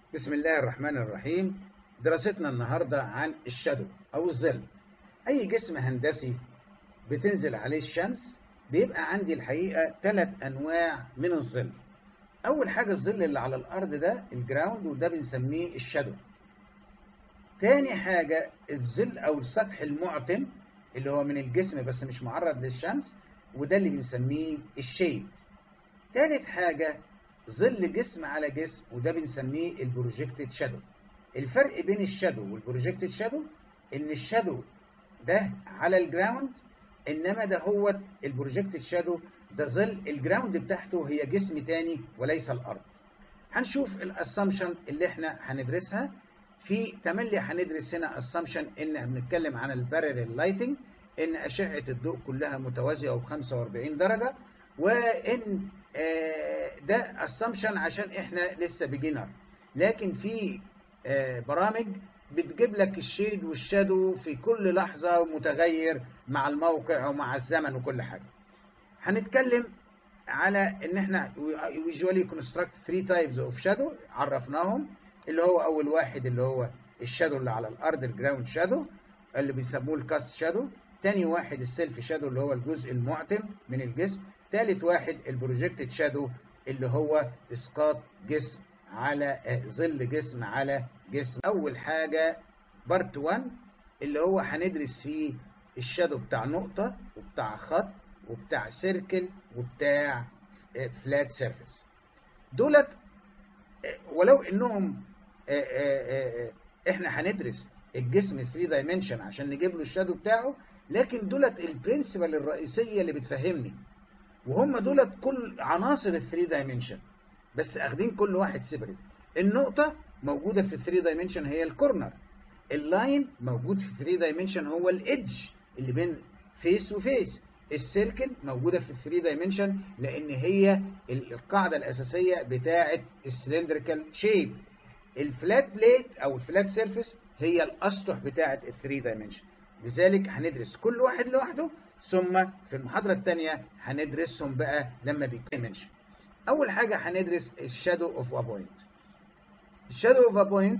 بسم الله الرحمن الرحيم دراستنا النهاردة عن الشادو أو الظل أي جسم هندسي بتنزل عليه الشمس بيبقى عندي الحقيقة ثلاث أنواع من الظل أول حاجة الظل اللي على الأرض ده الجراوند وده بنسميه الشادو تاني حاجة الظل أو السطح المعتم اللي هو من الجسم بس مش معرض للشمس وده اللي بنسميه الشيد تالت حاجة ظل جسم على جسم وده بنسميه البروجكتد شادو الفرق بين الشادو والبروجكتد شادو ان الشادو ده على الجراوند انما ده هو البروجكتد شادو ده ظل الجراوند بتاعته هي جسم تاني وليس الارض هنشوف الاسامبشن اللي احنا هندرسها في تملي هندرس هنا اسامبشن ان بنتكلم عن البارلل لايتنج ان اشعه الضوء كلها متوازيه وب 45 درجه وان ده اسامبشن عشان احنا لسه بيجنر لكن في برامج بتجيب لك الشيد والشادو في كل لحظه متغير مع الموقع ومع الزمن وكل حاجه هنتكلم على ان احنا ويجوالي كونستراكت 3 تايبز اوف شادو عرفناهم اللي هو اول واحد اللي هو الشادو اللي على الارض الجراوند شادو اللي بيسموه الكاست شادو تاني واحد السيلف شادو اللي هو الجزء المعتم من الجسم تالت واحد البروجكتد شادو اللي هو اسقاط جسم على ظل جسم على جسم اول حاجه بارت 1 اللي هو هندرس فيه الشادو بتاع نقطه وبتاع خط وبتاع سيركل وبتاع فلات سيرفيس دولت ولو انهم احنا هندرس الجسم 3 دايمنشن عشان نجيب له الشادو بتاعه لكن دولت البرنسبل الرئيسيه اللي بتفهمني وهم دولت كل عناصر ال 3 دايمنشن بس اخدين كل واحد سيبريت النقطه موجوده في ال 3 دايمنشن هي الكورنر اللاين موجود في 3 دايمنشن هو الايدج اللي بين فيس وفيس السيركل موجوده في 3 دايمنشن لان هي القاعده الاساسيه بتاعه السلندريكال شيب الفلات بليت او الفلات سيرفيس هي الاسطح بتاعه ال 3 دايمنشن لذلك هندرس كل واحد لوحده ثم في المحاضرة الثانية هندرسهم بقى لما بيكملش. أول حاجة هندرس الشادو أوف أ بوينت. الشادو أوف أ بوينت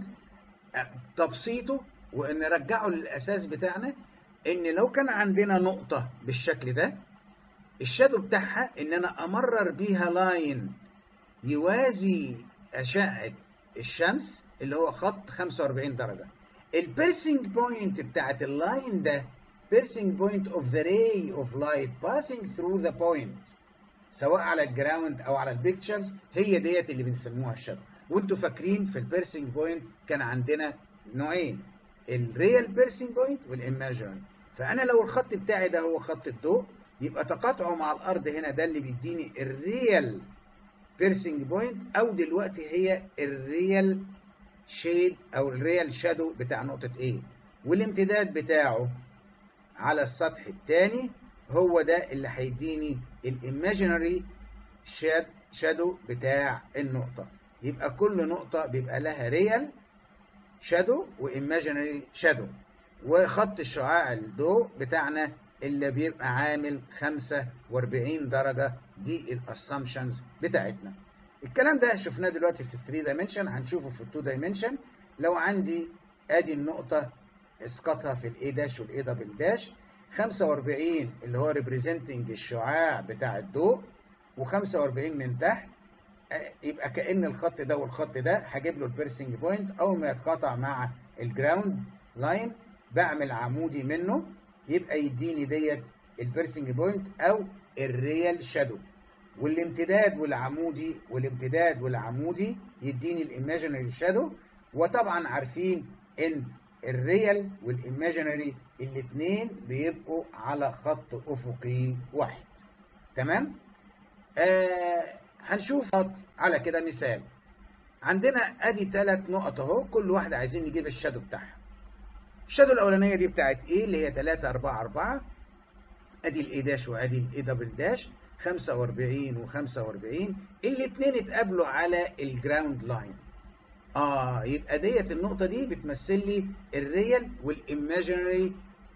تبسيطه وإن نرجعه للأساس بتاعنا إن لو كان عندنا نقطة بالشكل ده الشادو بتاعها إن أنا أمرر بيها لاين يوازي أشعة الشمس اللي هو خط 45 درجة. البيرسينج بوينت بتاعت اللاين ده piercing point of the ray of light passing through the point سواء على الجراوند او على البيكتشرز هي ديت اللي بنسموها الشادو وانتوا فاكرين في البيرسينج بوينت كان عندنا نوعين الريال بيرسينج بوينت والايماجينري فانا لو الخط بتاعي ده هو خط الضوء يبقى تقاطعه مع الارض هنا ده اللي بيديني الريال بيرسينج بوينت او دلوقتي هي الريال شيد او الريال شادو بتاع نقطه ايه والامتداد بتاعه على السطح الثاني هو ده اللي هيديني الايماجينري شادو بتاع النقطة يبقى كل نقطة بيبقى لها ريال شادو وايماجينري شادو وخط الشعاع الضوء بتاعنا اللي بيبقى عامل 45 درجة دي الاسامبشنز بتاعتنا الكلام ده شفناه دلوقتي في 3 دايمنشن هنشوفه في 2 دايمنشن لو عندي ادي النقطة اسقطها في الاي داش والاي دبل داش 45 اللي هو ريبريزنتنج الشعاع بتاع الضوء و45 من تحت يبقى كأن الخط ده والخط ده هجيب له البيرسنج بوينت اول ما يتقاطع مع الجراوند لاين بعمل عمودي منه يبقى يديني ديت البيرسنج بوينت او الريال شادو والامتداد والعمودي والامتداد والعمودي يديني الايماجينري شادو وطبعا عارفين ان الريال والايماجينري الاثنين بيبقوا على خط افقي واحد تمام آه هنشوف على كده مثال عندنا ادي ثلاث نقط اهو كل واحده عايزين نجيب الشادو بتاعها الشادو الاولانيه دي بتاعت ايه اللي هي 3 4 4 ادي الاي داش وادي الاي دبل داش 45 و45 الاثنين اتقابلوا على الجراوند لاين اه يبقى ديت النقطه دي بتمثل لي الريال والايماجينري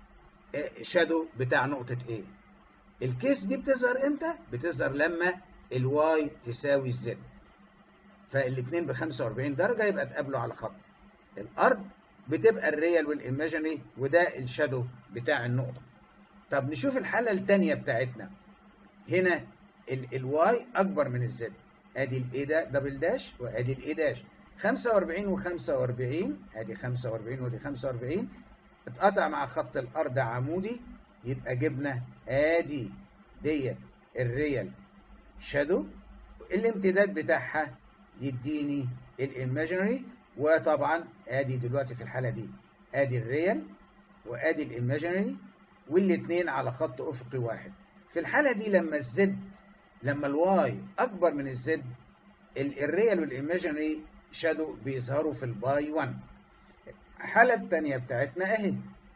شادو بتاع نقطه ايه الكيس دي بتظهر امتى بتظهر لما الواي تساوي الزد فالاثنين ب 45 درجه يبقى اتقابلوا على خط الارض بتبقى الريال والايماجينري وده الشادو بتاع النقطه طب نشوف الحاله الثانيه بتاعتنا هنا الواي اكبر من الزد ادي الاي ده دبل داش وادي الاي داش 45 و45 ادي 45 ودي 45 اتقطع مع خط الارض عمودي يبقى جبنا ادي ديت الريال شادو الامتداد بتاعها يديني الايماجينري وطبعا ادي دلوقتي في الحاله دي ادي الريال وادي الايماجينري والاثنين على خط افقي واحد في الحاله دي لما الزد لما الواي اكبر من الزد الريال والايماجينري شادو بيظهروا في الباي 1 الحاله الثانيه بتاعتنا اهي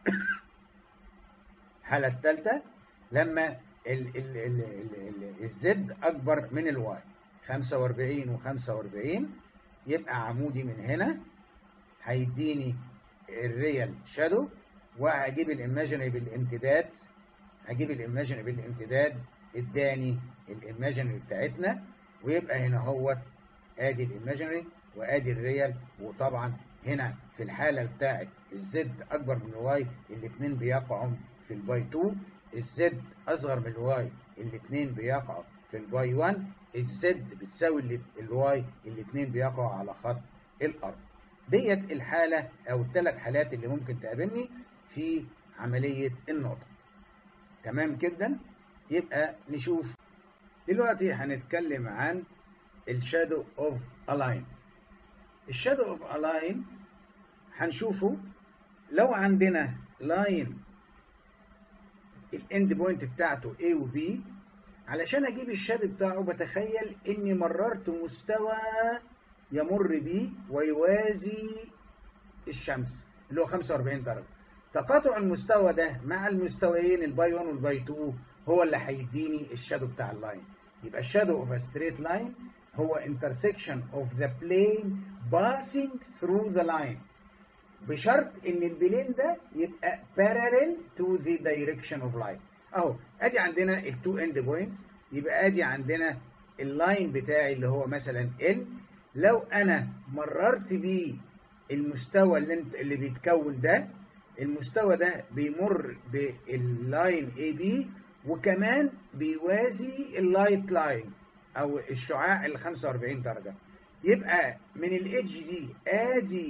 الحاله الثالثه لما ال ال ال ال الزد اكبر من الواي 45 و45 يبقى عمودي من هنا هيديني الريال شادو وهجيب الايماجينري بالامتداد هجيب الايماجينري بالامتداد اداني الايماجينري بتاعتنا ويبقى هنا هو ادي الايماجينري وادي الريال وطبعا هنا في الحاله بتاعت الزد اكبر من الواي الاثنين بيقعوا في الباي 2 الزد اصغر من الواي الاثنين بيقعوا في الباي 1 الزد بتساوي الواي الاثنين بيقعوا على خط الارض ديت الحاله او الثلاث حالات اللي ممكن تقابلني في عمليه النقطه تمام جدا يبقى نشوف دلوقتي هنتكلم عن الشادو اوف الاين الشادو اوف الاين هنشوفه لو عندنا لاين الاند بوينت بتاعته A و B علشان اجيب الشادو بتاعه بتخيل اني مررت مستوى يمر بيه ويوازي الشمس اللي هو 45 درجه تقاطع المستوى ده مع المستويين الباي 1 والباي 2 هو اللي هيديني الشادو بتاع اللاين يبقى الشادو اوف ستريت لاين هو intersection of the plane passing through the line بشرط ان البلين ده يبقى parallel to the direction of light اهو ادي عندنا التو اند بوينت يبقى ادي عندنا اللاين بتاعي اللي هو مثلا ال لو انا مررت بيه المستوى اللي انت اللي بيتكون ده المستوى ده بيمر باللاين اي بي وكمان بيوازي اللايت لاين او الشعاع ال 45 درجه يبقى من الايدج دي ادي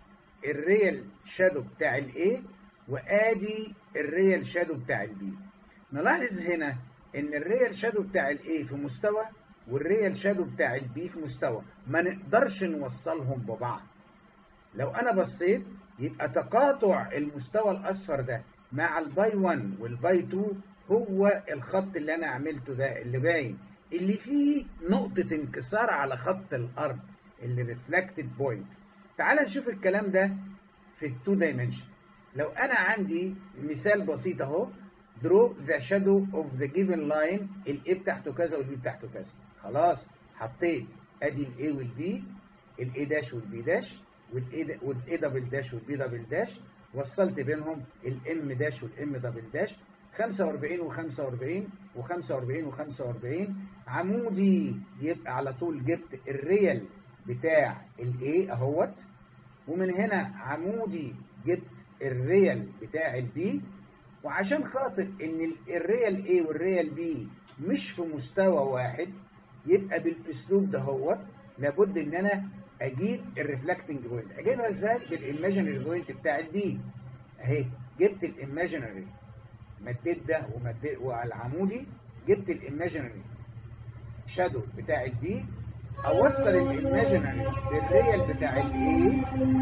الريال شادو بتاع الاي وادي الريال شادو بتاع البي نلاحظ هنا ان الريال شادو بتاع الاي في مستوى والريال شادو بتاع البي في مستوى ما نقدرش نوصلهم ببعض لو انا بصيت يبقى تقاطع المستوى الاصفر ده مع الباي 1 والباي 2 هو الخط اللي انا عملته ده اللي باين اللي فيه نقطة انكسار على خط الارض اللي ريفلكتد بوينت تعال نشوف الكلام ده في التو دايمنشن لو انا عندي مثال بسيط اهو درو ذا شادو اوف ذا جيفن لاين الاي بتاعته كذا والبي بتاعته كذا خلاص حطيت ادي الاي والبي الاي داش والبي داش والاي والاي دبل داش والبي دبل داش وصلت بينهم الام داش والام دبل داش 45 و45 و45 و45 عمودي يبقى على طول جبت الريال بتاع الاي اهوت ومن هنا عمودي جبت الريال بتاع البي وعشان خاطر ان الريال A والريال B مش في مستوى واحد يبقى بالاسلوب ده هو لابد ان انا اجيب الريفلكتنج بوينت اجيبها ازاي بالايماجينري بوينت بتاع البي اهي جبت الايماجينري مديت ده ومديت وعلى العمودي جبت الايماجينري شادو بتاع البي اوصل الايماجينري بالريال بتاع الاي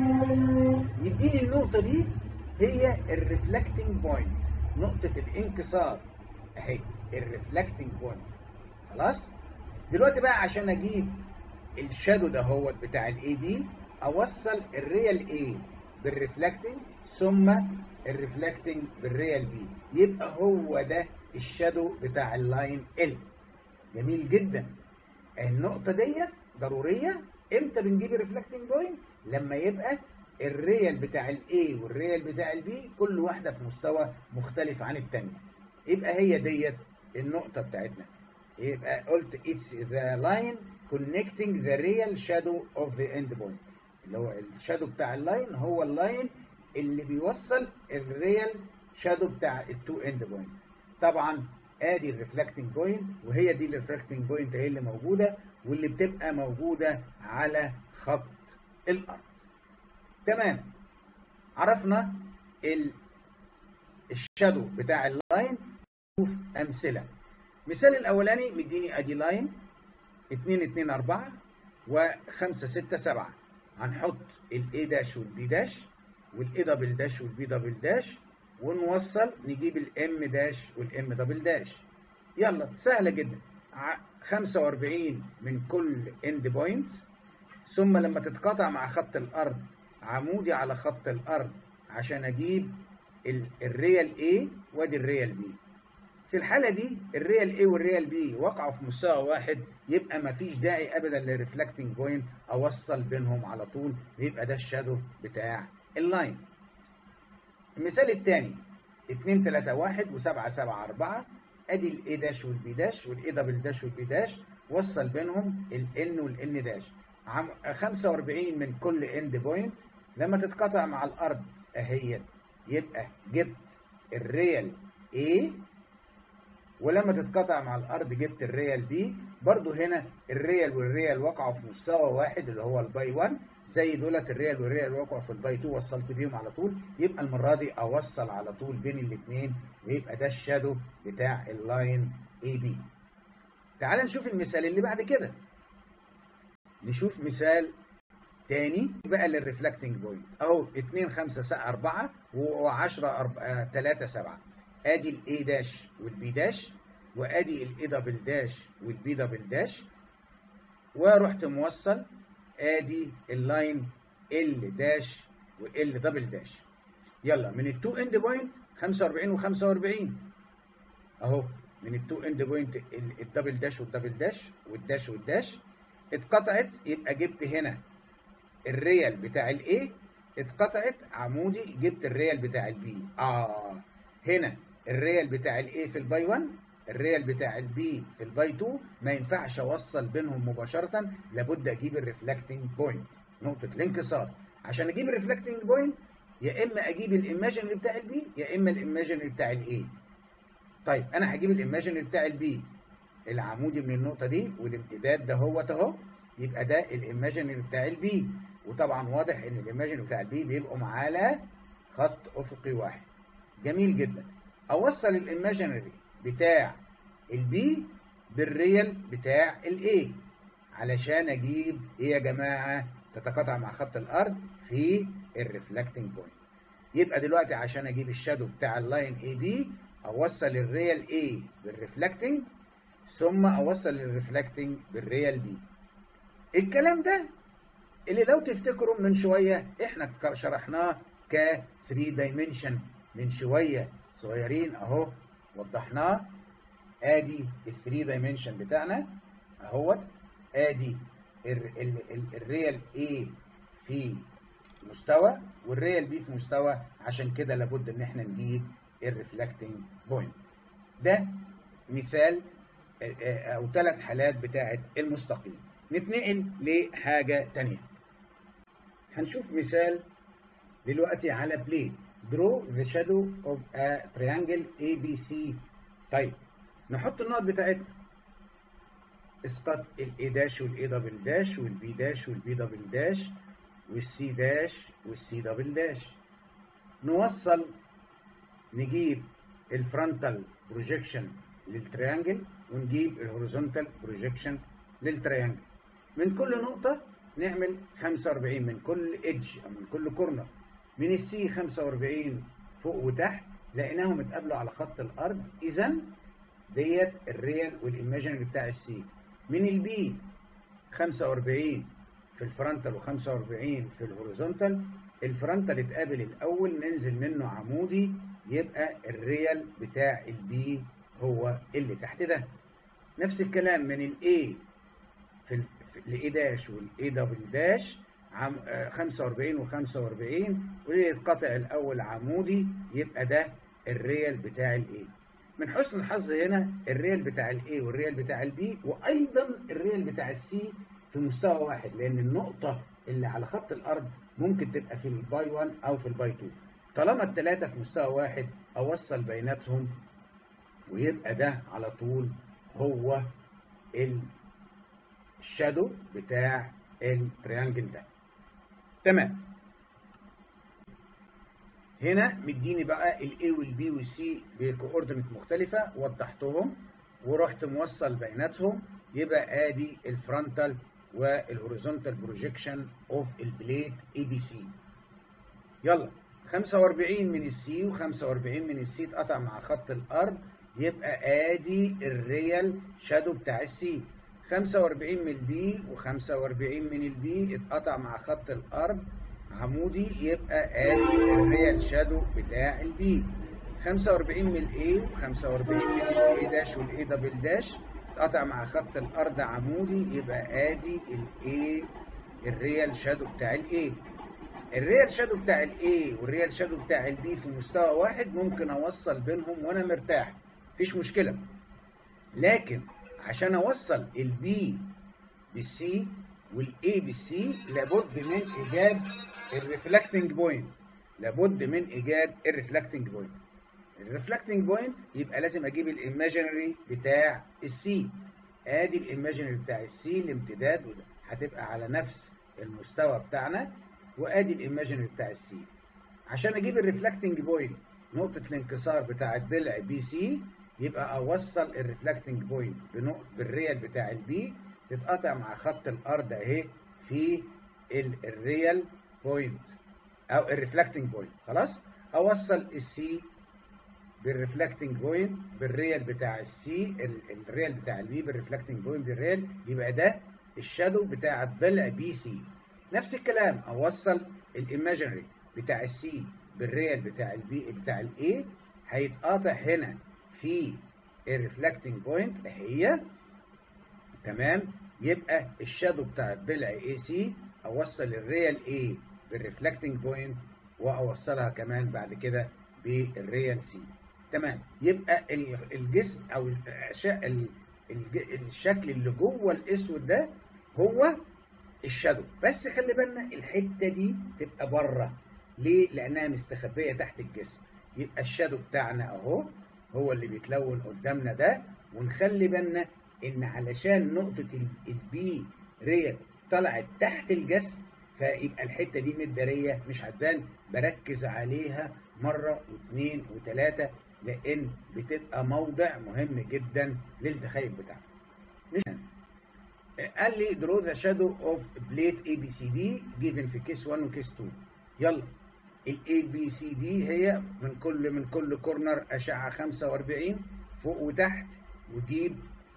يديني النقطه دي هي الريفلكتنج بوينت نقطة الانكسار اهي الريفلكتنج بوينت خلاص دلوقتي بقى عشان اجيب الشادو ده هو بتاع الاي بي اوصل الريال اي بالريفلكتنج ثم الريفلكتنج بالريال بي يبقى هو ده الشادو بتاع اللاين ال جميل جدا النقطة ديت ضرورية امتى بنجيب الريفلكتنج بوينت لما يبقى الريال بتاع الاي والريال بتاع البي كل واحدة في مستوى مختلف عن التانية يبقى هي ديت النقطة بتاعتنا يبقى قلت it's the line connecting the real shadow of the end point اللي هو الشادو بتاع اللاين هو اللاين اللي بيوصل الريال شادو بتاع التو اند بوينت طبعا ادي الريفلكتنج بوينت وهي دي الريفلكتنج بوينت هي اللي موجوده واللي بتبقى موجوده على خط الارض تمام عرفنا ال الشادو بتاع اللاين نشوف امثله مثال الاولاني مديني ادي لاين 2 2 4 و5 6 7 هنحط الاي داش والبي داش والاي دبل داش والبي دبل داش ونوصل نجيب الام داش والام دبل داش يلا سهله جدا 45 من كل اند بوينت ثم لما تتقاطع مع خط الارض عمودي على خط الارض عشان اجيب الريال A وادي الريال B في الحالة دي الريال A والريال B وقعوا في مستوى واحد يبقى مفيش داعي ابدا للريفلكتنج بوينت اوصل بينهم على طول يبقى ده الشادو بتاع اللاين المثال الثاني 2 3 1 و7 7 4 ادي الاي داش والبي داش والاي دبل داش والبي داش وصل بينهم الان والان داش 45 من كل اند بوينت لما تتقطع مع الارض اهيت يبقى جبت الريال A ولما تتقطع مع الارض جبت الريال B برضو هنا الريال والريال وقعوا في مستوى واحد اللي هو الباي 1 زي دولت الريال والريال وقعوا في الباي 2 وصلت بيهم على طول يبقى المره دي اوصل على طول بين الاثنين ويبقى ده الشادو بتاع اللاين اي بي تعال نشوف المثال اللي بعد كده نشوف مثال تاني بقى للريفلكتنج بوينت اهو 2 5 4 و10 3 7 ادي الاي داش والبي داش وادي الاي دبل داش والبي دبل داش ورحت موصل ادي اللاين ال داش وال دبل داش يلا من التو اند بوينت 45 و45 اهو من التو اند بوينت الدبل داش والدبل داش والداش والداش اتقطعت يبقى جبت هنا الريال بتاع الاي اتقطعت عمودي جبت الريال بتاع البي اه هنا الريال بتاع الاي في الباي 1 الريال بتاع البي في الباي 2 ما ينفعش اوصل بينهم مباشره لابد اجيب الريفلكتنج بوينت نقطه الانكسار عشان اجيب الريفلكتنج بوينت يا اما اجيب الايماجينري بتاع البي يا اما الايماجينري بتاع الاي طيب انا هجيب الايماجينري بتاع البي العمودي من النقطه دي والامتداد ده هو اهو يبقى ده الايماجينري بتاع البي وطبعا واضح ان الايماجينري بتاع البي بيبقوا على خط افقي واحد جميل جدا اوصل الايماجينري بتاع البي بالريال بتاع الاي علشان اجيب ايه يا جماعه تتقاطع مع خط الارض في الريفلكتنج بوينت يبقى دلوقتي عشان اجيب الشادو بتاع اللاين اي بي اوصل الريال اي بالريفلكتنج ثم اوصل الريفلكتنج بالريال بي الكلام ده اللي لو تفتكروا من شويه احنا شرحناه ك 3 دايمنشن من شويه صغيرين اهو وضحناه ادي ال 3 دايمنشن بتاعنا اهوت ادي الريال A في مستوى والريال B في مستوى عشان كده لابد ان احنا نجيب الريفلكتنج بوينت ده مثال او ثلاث حالات بتاعه المستقيم نتنقل لحاجه ثانيه هنشوف مثال دلوقتي على بلين draw the shadow of a triangle ABC طيب نحط النقط بتاعتنا اسقط الاي داش والاي دبل داش والبي داش والبي دبل داش والسي داش والسي دبل داش نوصل نجيب الفرونتال بروجيكشن للتريانجل ونجيب الهوريزونتال بروجيكشن للتريانجل من كل نقطة نعمل 45 من كل ايدج او من كل كورنر من السي 45 فوق وتحت لقيناهم اتقابلوا على خط الارض اذا ديت الريال والايماجينري بتاع السي من البي 45 في الفرونتال و45 في الهوريزونتال الفرونتال اتقابل الاول ننزل منه عمودي يبقى الريال بتاع البي هو اللي تحت ده نفس الكلام من الاي في الاي داش والاي دبل داش 45 و45 واللي يتقطع الاول عمودي يبقى ده الريال بتاع الايه من حسن الحظ هنا الريال بتاع الاي والريال بتاع البي وايضا الريال بتاع السي في مستوى واحد لان النقطه اللي على خط الارض ممكن تبقى في الباي 1 او في الباي 2 طالما الثلاثه في مستوى واحد اوصل بيناتهم ويبقى ده على طول هو الشادو بتاع التريانجل ده تمام هنا مديني بقى الاي والبي والسي بكوردينيت مختلفه وضحتهم ورحت موصل بيناتهم يبقى ادي الفرونتال والهوريزونتال بروجيكشن اوف البليد اي بي سي يلا 45 من السي و45 من السي اتقطع مع خط الارض يبقى ادي الريال شادو بتاع السي 45 من البي و45 من البي اتقطع مع خط الارض عمودي يبقى ادي الريال شادو بتاع البي 45 من الاي و45 من الاي داش والاي دبل داش اتقطع مع خط الارض عمودي يبقى ادي الاي الريال شادو بتاع الاي الريال شادو بتاع الاي والريال شادو بتاع البي في مستوى واحد ممكن اوصل بينهم وانا مرتاح مفيش مشكله لكن عشان اوصل البي بالسي والاي بالسي لابد من ايجاد الريفلكتنج بوينت لابد من ايجاد الريفلكتنج بوينت الريفلكتنج بوينت يبقى لازم اجيب الايماجينري بتاع السي ادي الايماجينري بتاع السي الامتداد وده هتبقى على نفس المستوى بتاعنا وادي الايماجينري بتاع السي عشان اجيب الريفلكتنج بوينت نقطة الانكسار بتاع الضلع بي سي يبقى اوصل الريفلكتنج بوينت بنقطة بالريال بتاع البي تتقطع مع خط الارض اهي في الريال بوينت او الريفلكتنج بوينت خلاص اوصل السي بالريفلكتنج بوينت بالريال بتاع السي الريال بتاع البي بالريفلكتنج بوينت بالريال يبقى ده الشادو بتاع الضلع بي سي نفس الكلام اوصل الايماجينري بتاع السي بالريال بتاع البي بتاع الاي هيتقاطع هنا في الريفلكتنج بوينت اهي تمام يبقى الشادو بتاع الضلع اي سي اوصل الريال اي بالريفلكتنج بوينت واوصلها كمان بعد كده بالريال سي تمام يبقى الجسم او الشكل اللي جوه الاسود ده هو الشادو بس خلي بالنا الحته دي تبقى بره ليه لانها مستخبيه تحت الجسم يبقى الشادو بتاعنا اهو هو اللي بيتلون قدامنا ده ونخلي بالنا ان علشان نقطه البي ريال طلعت تحت الجسم فيبقى الحته دي متداريه مش هتبان بركز عليها مره واثنين وثلاثه لان بتبقى موضع مهم جدا للتخيل بتاعنا مش قال لي draw the shadow of plate ABCD given في كيس 1 وكيس 2 يلا ال ABCD هي من كل من كل كورنر أشعة 45 فوق وتحت وجيب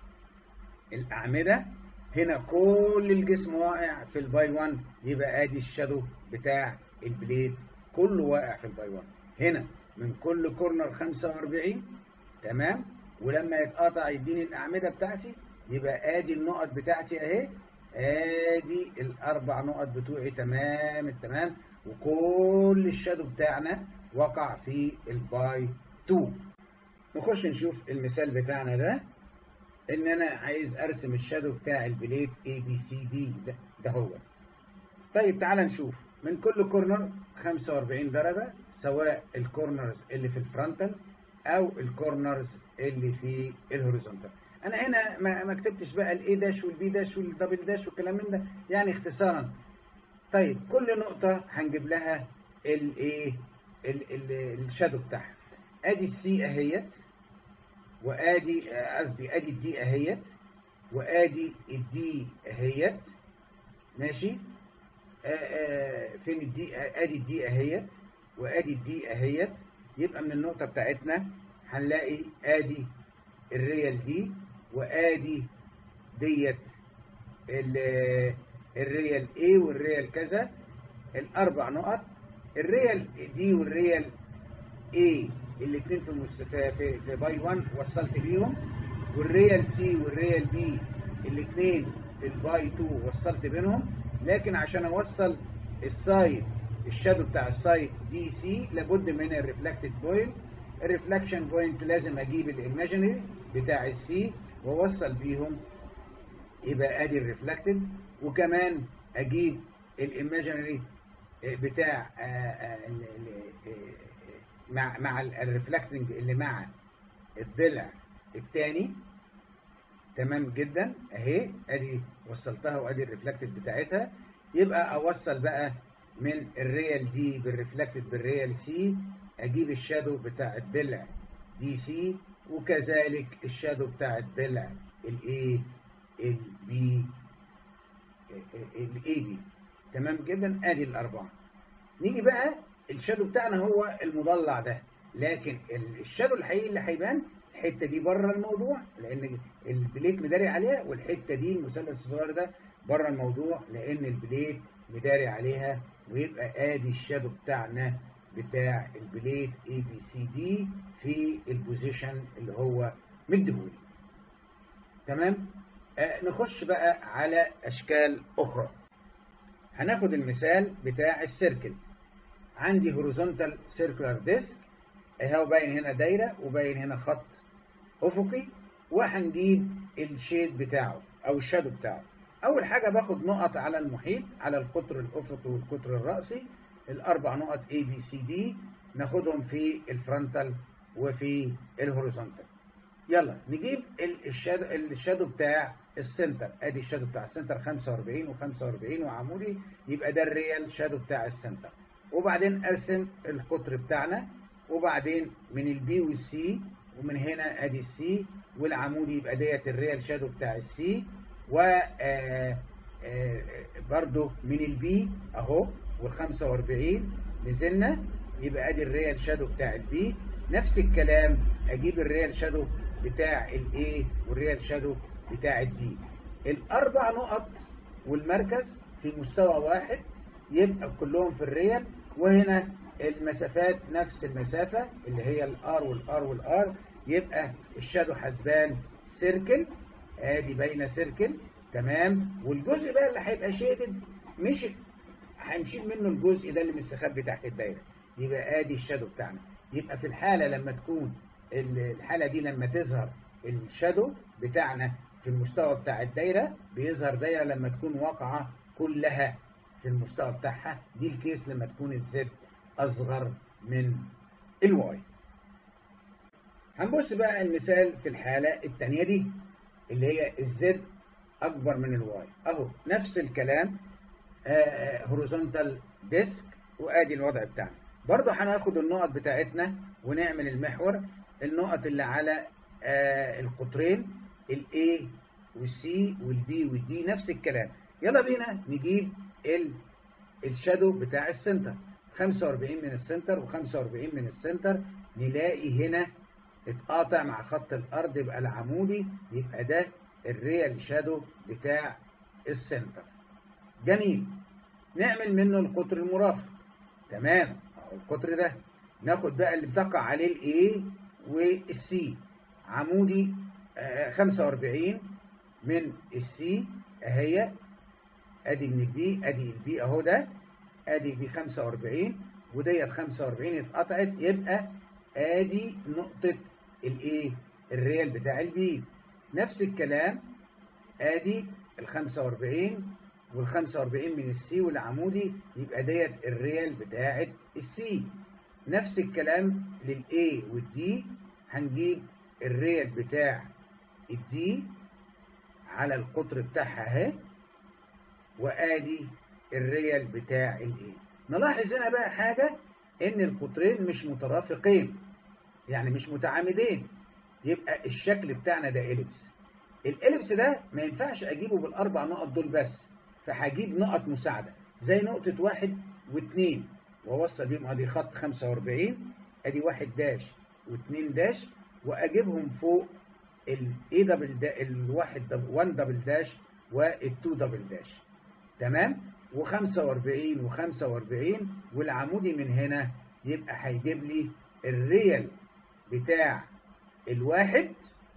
الأعمدة هنا كل الجسم واقع في الباي 1 يبقى ادي الشادو بتاع البليد كله واقع في الباي 1 هنا من كل كورنر 45 تمام ولما يتقطع يديني الأعمدة بتاعتي يبقى ادي النقط بتاعتي اهي ادي الاربع نقط بتوعي تمام التمام وكل الشادو بتاعنا وقع في الباي 2 نخش نشوف المثال بتاعنا ده ان انا عايز ارسم الشادو بتاع البليت اي بي سي دي ده, ده هو طيب تعال نشوف من كل كورنر 45 درجة سواء الكورنرز اللي في الفرونتال او الكورنرز اللي في الهوريزونتال انا هنا ما, ما كتبتش بقى الاي داش والبي داش والدبل داش والكلام من ده يعني اختصارا طيب كل نقطة هنجيب لها الايه الشادو بتاعها ادي السي اهيت وادي قصدي ادي الدي اهيت وادي الدي اهيت ماشي آآ آآ فين الدي ادي الدي اهيت وادي الدي اهيت يبقى من النقطة بتاعتنا هنلاقي ادي الريال دي وادي ديت الريال A والريال كذا الاربع نقط الريال دي والريال A الاثنين في في في, في باي 1 وصلت بيهم والريال سي والريال بي الاثنين في الباي 2 وصلت بينهم لكن عشان اوصل السايد الشادو بتاع السايد دي سي لابد من الريفلكتد بوينت الريفلكشن بوينت لازم اجيب الايماجينري بتاع السي واوصل بيهم يبقى ادي الريفلكتد وكمان اجيب الايماجينري بتاع آه، آه، ال- ال- آه، مع مع الريفلكتنج اللي مع الضلع الثاني تمام جدا اهي ادي وصلتها وادي الريفلكتد بتاعتها يبقى اوصل بقى من الريال دي بالريفلكتد بالريال سي اجيب الشادو بتاع الضلع دي سي وكذلك الشادو بتاع الضلع الاي البي الاي بي تمام جدا ادي الاربعه نيجي بقى الشادو بتاعنا هو المضلع ده لكن ال- الشادو الحقيقي اللي هيبان الحته دي بره الموضوع لان البليت مداري عليها والحته دي المثلث الصغير ده بره الموضوع لان البليت مداري عليها ويبقى ادي الشادو بتاعنا بتاع البليت اي بي سي دي في البوزيشن اللي هو مديهولي تمام آه نخش بقى على اشكال اخرى هناخد المثال بتاع السيركل عندي هوريزونتال سيركلر ديسك اهو باين هنا دايره وباين هنا خط افقي وهنجيب الشيد بتاعه او الشادو بتاعه اول حاجه باخد نقط على المحيط على القطر الافقي والقطر الراسي الاربع نقط A B C D ناخدهم في الفرونتال وفي الهوريزونتال يلا نجيب ال- الشادو الشادو بتاع السنتر ادي الشادو بتاع السنتر 45 و45 وعمودي يبقى ده الريال شادو بتاع السنتر وبعدين ارسم القطر بتاعنا وبعدين من البي والسي ومن هنا ادي السي والعمودي يبقى ديت الريال شادو بتاع السي و آه، آه، برضو من البي اهو وال45 نزلنا يبقى ادي الريال شادو بتاع البي نفس الكلام اجيب الريال شادو بتاع الاي والريال شادو بتاع الدي الاربع نقط والمركز في مستوى واحد يبقى كلهم في الريال وهنا المسافات نفس المسافة اللي هي الار والار والار يبقى الشادو هتبان سيركل ادي باينه سيركل تمام والجزء بقى اللي هيبقى شيدد مش هنشيل منه الجزء ده اللي مستخبي تحت الدايره يبقى ادي الشادو بتاعنا يبقى في الحاله لما تكون ال- الحاله دي لما تظهر الشادو بتاعنا في المستوى بتاع الدايره بيظهر دايره لما تكون واقعه كلها في المستوى بتاعها دي الكيس لما تكون الزد اصغر من الواي هنبص بقى المثال في الحالة التانية دي اللي هي الزد أكبر من الواي أهو نفس الكلام هوريزونتال ديسك وآدي الوضع بتاعنا برضه هناخد النقط بتاعتنا ونعمل المحور النقط اللي على آه، القطرين الاي والسي والبي والدي نفس الكلام يلا بينا نجيب ال الشادو بتاع السنتر 45 من السنتر و45 من السنتر نلاقي هنا اتقاطع مع خط الارض يبقى العمودي يبقى ده الريال شادو بتاع السنتر جميل نعمل منه القطر المرافق تمام اهو القطر ده ناخد بقى اللي بتقع عليه الاي والسي عمودي آه، 45 من السي اهي ادي من البي ادي البي اهو ده ادي دي 45 وديت 45 اتقطعت يبقى ادي نقطة الايه الريال بتاع البي نفس الكلام ادي ال 45 وال 45 من السي والعمودي يبقى ديت الريال بتاعت السي نفس الكلام للاي والدي هنجيب الريال بتاع الدي على القطر بتاعها اهي وادي الريال بتاع الايه نلاحظ هنا بقى حاجة ان القطرين مش مترافقين يعني مش متعامدين يبقى الشكل بتاعنا ده إليبس الإليبس ده ما ينفعش اجيبه بالاربع نقط دول بس فهجيب نقط مساعدة زي نقطة واحد واثنين واوصل بيهم ادي خط 45 ادي واحد داش واثنين داش واجيبهم فوق الاي دبل دا الواحد دبل 1 دبل داش والتو دبل داش تمام و45 و45 والعمودي من هنا يبقى هيجيب لي الريال بتاع الواحد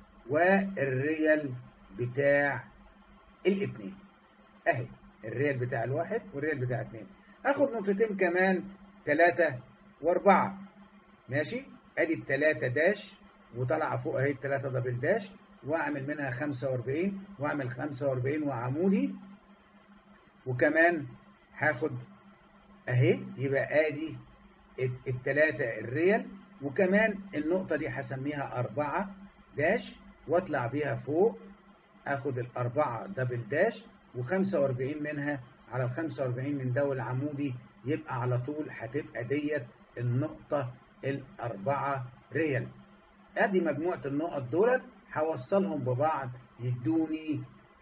والريال بتاع الاثنين اهي الريال بتاع الواحد والريال بتاع اثنين اخد نقطتين كمان ثلاثة واربعة ماشي ادي التلاتة داش وطالعه فوق اهي التلاتة دبل داش واعمل منها 45 واعمل 45 وعمودي وكمان هاخد اهي يبقى ادي التلاتة الريال وكمان النقطة دي هسميها أربعة داش واطلع بيها فوق اخد الأربعة دبل داش وخمسة وأربعين منها على الخمسة وأربعين من دول عمودي يبقى على طول هتبقى ديت النقطة الأربعة ريال ادي مجموعة النقط دولت هوصلهم ببعض يدوني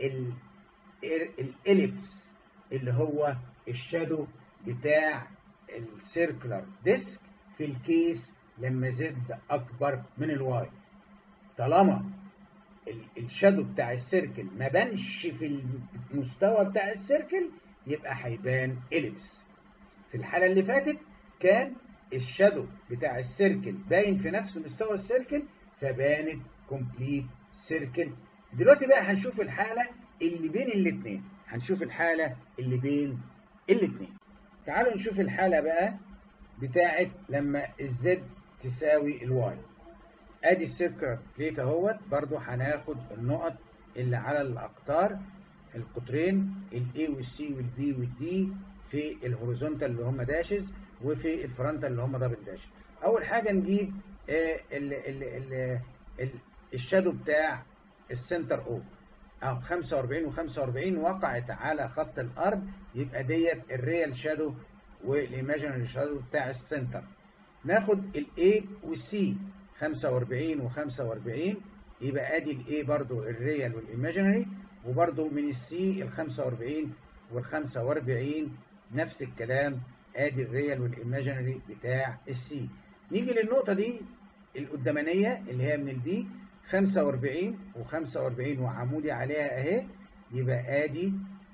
الاليبس اللي هو الشادو بتاع السيركلر ديسك في الكيس لما زد اكبر من الواي طالما الشادو بتاع السيركل ما بانش في المستوى بتاع السيركل يبقى هيبان اليبس في الحالة اللي فاتت كان الشادو بتاع السيركل باين في نفس مستوى السيركل فبانت كومبليت سيركل دلوقتي بقى هنشوف الحالة اللي بين الاثنين هنشوف الحالة اللي بين الاثنين تعالوا نشوف الحالة بقى بتاعت لما الزد تساوي الواي ادي السيركل بليت اهوت برضو هناخد النقط اللي على الاقطار القطرين الاي والسي والبي والدي في الهوريزونتال اللي هم داشز وفي الفرونتال اللي هم دبل داش اول حاجه نجيب ال ال ال ال الشادو بتاع السنتر او او 45 و45 وقعت على خط الارض يبقى ديت الريال شادو والايماجينري شادو بتاع السنتر ناخد الاي والسي 45 و45 يبقى ادي الاي برضو الريال والايماجينري وبرضو من السي ال 45 وال 45 نفس الكلام ادي الريال والايماجينري بتاع السي نيجي للنقطه دي القدامانيه اللي هي من البي 45 و45 وعمودي عليها اهي يبقى ادي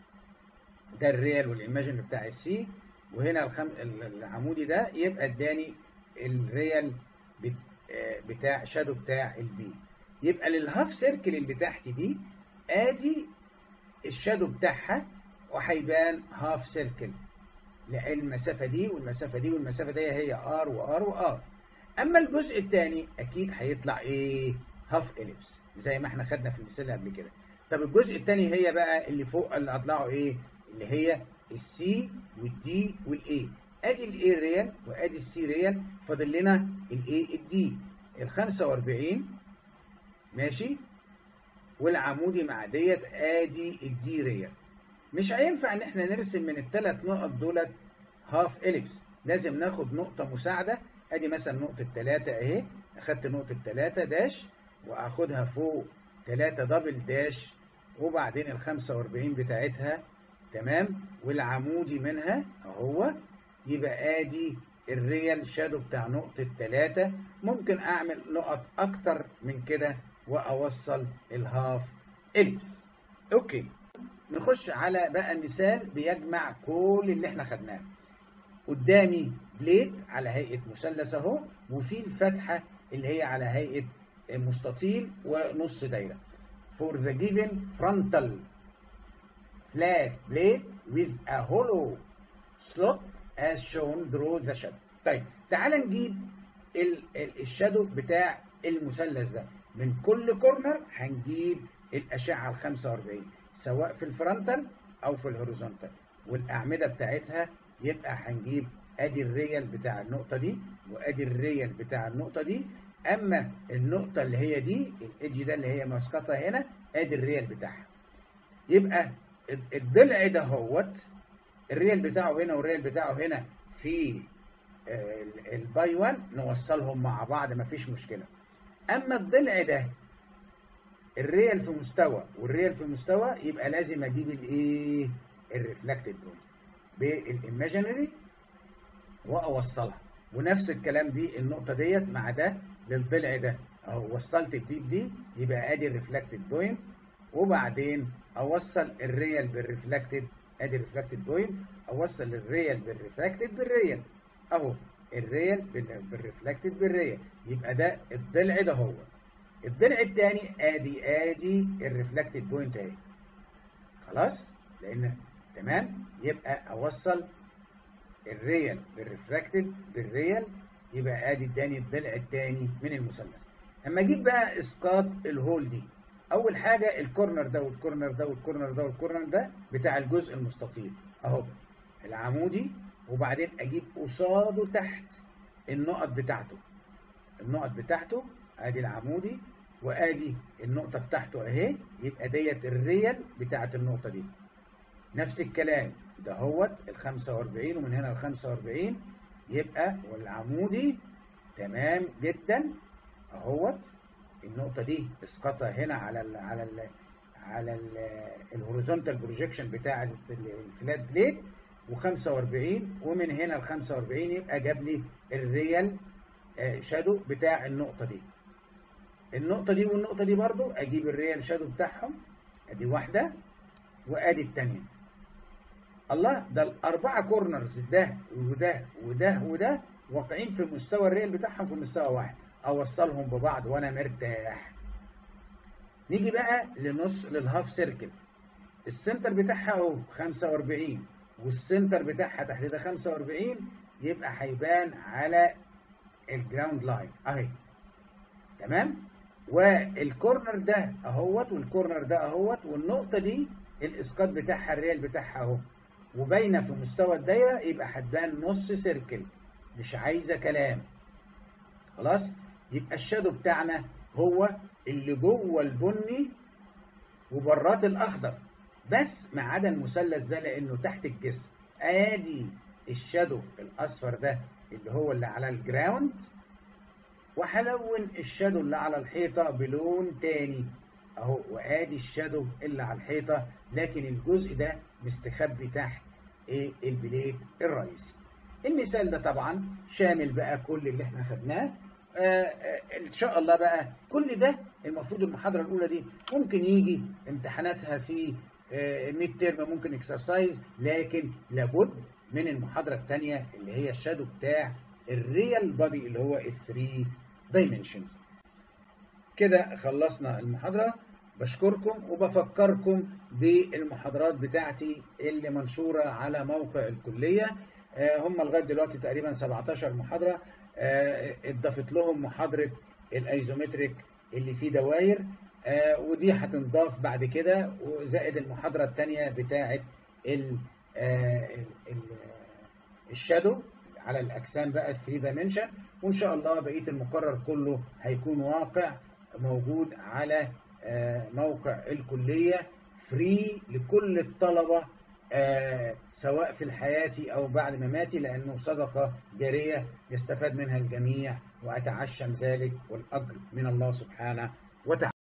ده الريال والايماجينري بتاع السي وهنا الخم... العمودي ده يبقى اداني الريال بتاع شادو بتاع البي يبقى للهاف سيركل اللي تحت دي ادي الشادو بتاعها وهيبان هاف سيركل لان المسافه دي والمسافه دي والمسافه دي هي ار وار وار اما الجزء الثاني اكيد هيطلع ايه هاف اليبس زي ما احنا خدنا في المثال اللي قبل كده طب الجزء الثاني هي بقى اللي فوق اللي هطلعه ايه اللي هي السي والدي والاي ادي الاي ريال وادي السي ريال فاضل لنا الاي الدي ال 45 ماشي والعمودي مع ديت ادي الدي ريال مش هينفع ان احنا نرسم من الثلاث نقط دولت هاف اليبس لازم ناخد نقطة مساعدة ادي مثلا نقطة 3 اهي اخدت نقطة 3 داش واخدها فوق 3 دبل داش وبعدين ال 45 بتاعتها تمام والعمودي منها اهو يبقى ادي الريال شادو بتاع نقطة 3 ممكن اعمل نقط اكتر من كده واوصل الهاف اليبس اوكي نخش على بقى مثال بيجمع كل اللي احنا خدناه قدامي بليد على هيئة مثلث اهو وفي الفتحة اللي هي على هيئة مستطيل ونص دايرة for the given frontal flat blade with a hollow slot as shown draw the shadow طيب تعال نجيب الشادو بتاع المثلث ده من كل كورنر هنجيب الأشعة ال 45 سواء في الفرونتال أو في الهوريزونتال والأعمدة بتاعتها يبقى هنجيب ادي الريال بتاع النقطة دي وادي الريال بتاع النقطة دي اما النقطة اللي هي دي الايدج ده اللي هي مسقطة هنا ادي الريال بتاعها يبقى الضلع ده هوت الريال بتاعه هنا والريال بتاعه هنا في الباي 1 نوصلهم مع بعض مفيش مشكلة اما الضلع ده الريال في مستوى والريال في مستوى يبقى لازم اجيب الايه الريفلكتد بوينت بالايماجينري واوصلها ونفس الكلام دي النقطة ديت مع ده للضلع ده اهو وصلت الدي بدي يبقى ادي الريفلكتد بوينت وبعدين اوصل الريال بالريفلكتد ادي الريفلكتد بوينت اوصل الريال بالريفلكتد بالريال اهو الريال بالريفلكتد بالريال يبقى ده الضلع ده هو الضلع الثاني ادي ادي الريفلكتد بوينت اهي خلاص لان تمام يبقى اوصل الريال بالريفراكتد بالريال يبقى ادي اداني الضلع الثاني من المثلث اما اجيب بقى اسقاط الهول دي اول حاجه الكورنر ده والكورنر ده والكورنر ده والكورنر ده بتاع الجزء المستطيل اهو العمودي وبعدين اجيب قصاده تحت النقط بتاعته النقط بتاعته ادي العمودي وادي النقطه بتاعته اهي يبقى ديت الريال بتاعت النقطه دي نفس الكلام ده هوت ال 45 ومن هنا ال 45 يبقى والعمودي تمام جدا اهوت النقطة دي اسقطها هنا على ال على ال على الهوريزونتال بروجيكشن بتاع الفلات بليت و45 ومن هنا ال 45 يبقى جاب لي الريال شادو بتاع النقطة دي النقطة دي والنقطة دي برضو اجيب الريال شادو بتاعهم ادي واحدة وادي الثانية الله ده الأربعة كورنرز ده وده وده وده واقعين في مستوى الريال بتاعهم في مستوى واحد أوصلهم ببعض وأنا مرتاح نيجي بقى لنص للهاف سيركل السنتر بتاعها اهو 45 والسنتر بتاعها تحت ده 45 يبقى هيبان على الجراوند لاين اهي تمام والكورنر ده اهوت والكورنر ده اهوت والنقطه دي الاسقاط بتاعها الريال بتاعها اهو وباينه في مستوى الدايره يبقى هتبان نص سيركل مش عايزه كلام خلاص يبقى الشادو بتاعنا هو اللي جوه البني وبرات الاخضر بس ما عدا المثلث ده لانه تحت الجسم ادي الشادو الاصفر ده اللي هو اللي على الجراوند وهلون الشادو اللي على الحيطه بلون تاني اهو وادي الشادو اللي على الحيطه لكن الجزء ده مستخبي تحت ايه البليت الرئيسي المثال ده طبعا شامل بقى كل اللي احنا خدناه آه آه ان شاء الله بقى كل ده المفروض المحاضره الاولى دي ممكن يجي امتحاناتها في آه ميد تيرم ممكن اكسرسايز لكن لابد من المحاضره الثانيه اللي هي الشادو بتاع الريال بادي اللي هو الثري دايمنشنز كده خلصنا المحاضره بشكركم وبفكركم بالمحاضرات بتاعتي اللي منشوره على موقع الكليه هم لغايه دلوقتي تقريبا 17 محاضره اضافت لهم محاضره الايزومتريك اللي فيه دواير ودي هتنضاف بعد كده وزائد المحاضره الثانيه بتاعه الشادو على الاجسام بقى 3 دايمنشن وان شاء الله بقيه المقرر كله هيكون واقع موجود على موقع الكليه فري لكل الطلبه آه سواء في الحياة أو بعد مماتي لأنه صدقة جارية يستفاد منها الجميع وأتعشم ذلك والأجر من الله سبحانه وتعالى